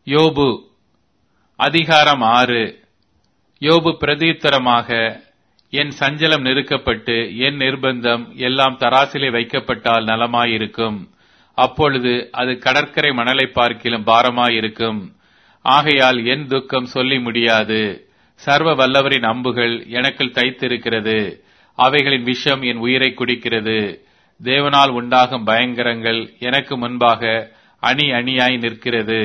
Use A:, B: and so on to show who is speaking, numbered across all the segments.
A: யோபு அதிகாரம் ஆறு யோபு பிரதியுத்தரமாக என் சஞ்சலம் நெருக்கப்பட்டு என் நிர்பந்தம் எல்லாம் தராசிலே வைக்கப்பட்டால் நலமாயிருக்கும் அப்பொழுது அது கடற்கரை மணலை பார்க்கிலும் பாரமாயிருக்கும் ஆகையால் என் துக்கம் சொல்லி முடியாது சர்வ வல்லவரின் அம்புகள் எனக்குள் தைத்திருக்கிறது அவைகளின் விஷம் என் உயிரை குடிக்கிறது தேவனால் உண்டாகும் பயங்கரங்கள் எனக்கு முன்பாக அணி அணியாய் நிற்கிறது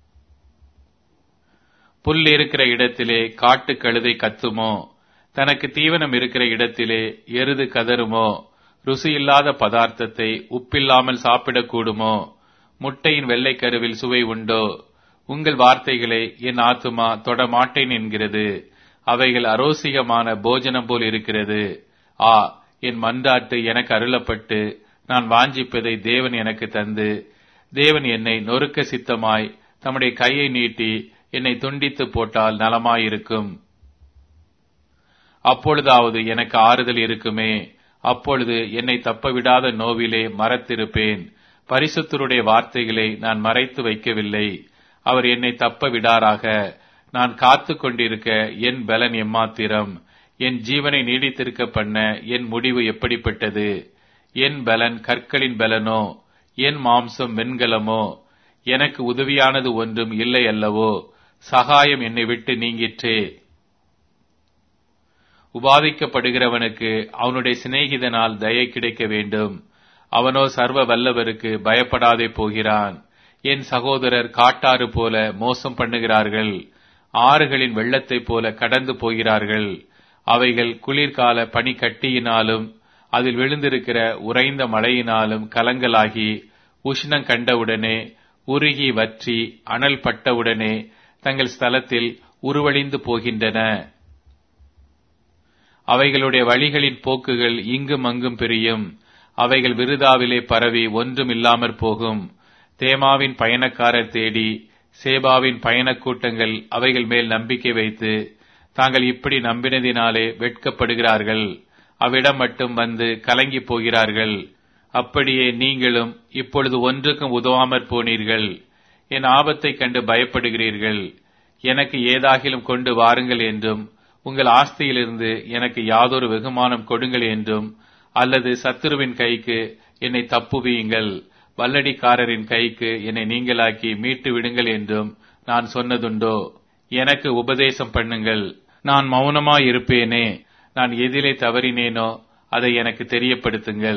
A: புல் இருக்கிற இடத்திலே காட்டு கழுதை கத்துமோ தனக்கு தீவனம் இருக்கிற இடத்திலே எருது கதறுமோ ருசியில்லாத பதார்த்தத்தை உப்பில்லாமல் சாப்பிடக்கூடுமோ முட்டையின் வெள்ளை கருவில் சுவை உண்டோ உங்கள் வார்த்தைகளை என் ஆத்துமா தொடமாட்டேன் என்கிறது அவைகள் அரோசிகமான போஜனம் போல் இருக்கிறது ஆ என் மன்றாட்டு எனக்கு அருளப்பட்டு நான் வாஞ்சிப்பதை தேவன் எனக்கு தந்து தேவன் என்னை நொறுக்க சித்தமாய் தம்முடைய கையை நீட்டி என்னை துண்டித்து போட்டால் நலமாயிருக்கும் அப்பொழுதாவது எனக்கு ஆறுதல் இருக்குமே அப்பொழுது என்னை தப்பவிடாத நோவிலே மறத்திருப்பேன் பரிசுத்தருடைய வார்த்தைகளை நான் மறைத்து வைக்கவில்லை அவர் என்னை தப்ப விடாராக நான் காத்து கொண்டிருக்க என் பலன் எம்மாத்திரம் என் ஜீவனை நீடித்திருக்க பண்ண என் முடிவு எப்படிப்பட்டது என் பலன் கற்களின் பலனோ என் மாம்சம் வெண்கலமோ எனக்கு உதவியானது ஒன்றும் இல்லை அல்லவோ சகாயம் என்னை விட்டு நீங்கிற்றே உபாதிக்கப்படுகிறவனுக்கு அவனுடைய சிநேகிதனால் தயை கிடைக்க வேண்டும் அவனோ சர்வ வல்லவருக்கு பயப்படாதே போகிறான் என் சகோதரர் காட்டாறு போல மோசம் பண்ணுகிறார்கள் ஆறுகளின் வெள்ளத்தைப் போல கடந்து போகிறார்கள் அவைகள் குளிர்கால பனிக்கட்டியினாலும் அதில் விழுந்திருக்கிற உறைந்த மழையினாலும் கலங்கலாகி உஷ்ணம் கண்டவுடனே உருகி வற்றி அனல் பட்டவுடனே தங்கள் ஸ்தலத்தில் உருவழிந்து போகின்றன அவைகளுடைய வழிகளின் போக்குகள் இங்கும் அங்கும் பிரியும் அவைகள் விருதாவிலே பரவி ஒன்றும் இல்லாமற் போகும் தேமாவின் பயணக்காரர் தேடி சேபாவின் பயணக் கூட்டங்கள் அவைகள் மேல் நம்பிக்கை வைத்து தாங்கள் இப்படி நம்பினதினாலே வெட்கப்படுகிறார்கள் அவ்விடம் மட்டும் வந்து கலங்கி போகிறார்கள் அப்படியே நீங்களும் இப்பொழுது ஒன்றுக்கும் உதவாமற் போனீர்கள் என் ஆபத்தைக் கண்டு பயப்படுகிறீர்கள் எனக்கு ஏதாகிலும் கொண்டு வாருங்கள் என்றும் உங்கள் ஆஸ்தியிலிருந்து எனக்கு யாதொரு வெகுமானம் கொடுங்கள் என்றும் அல்லது சத்துருவின் கைக்கு என்னை தப்புவியுங்கள் வல்லடிக்காரரின் கைக்கு என்னை நீங்களாக்கி மீட்டு விடுங்கள் என்றும் நான் சொன்னதுண்டோ எனக்கு உபதேசம் பண்ணுங்கள் நான் மௌனமாயிருப்பேனே நான் எதிலே தவறினேனோ அதை எனக்கு தெரியப்படுத்துங்கள்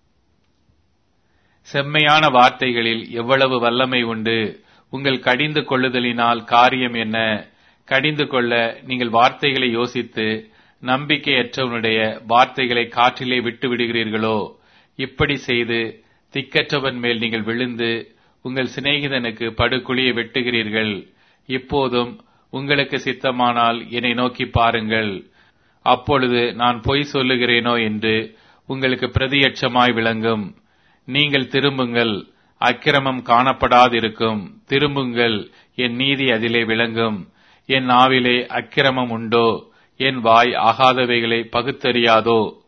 A: செம்மையான வார்த்தைகளில் எவ்வளவு வல்லமை உண்டு உங்கள் கடிந்து கொள்ளுதலினால் காரியம் என்ன கடிந்து கொள்ள நீங்கள் வார்த்தைகளை யோசித்து நம்பிக்கையற்றவனுடைய வார்த்தைகளை காற்றிலே விட்டு விடுகிறீர்களோ இப்படி செய்து திக்கற்றவன் மேல் நீங்கள் விழுந்து உங்கள் சிநேகிதனுக்கு படுகுழியை வெட்டுகிறீர்கள் இப்போதும் உங்களுக்கு சித்தமானால் என்னை நோக்கி பாருங்கள் அப்பொழுது நான் பொய் சொல்லுகிறேனோ என்று உங்களுக்கு பிரதியட்சமாய் விளங்கும் நீங்கள் திரும்புங்கள் அக்கிரமம் காணப்படாதிருக்கும் திரும்புங்கள் என் நீதி அதிலே விளங்கும் என் நாவிலே அக்கிரமம் உண்டோ என் வாய் ஆகாதவைகளை பகுத்தறியாதோ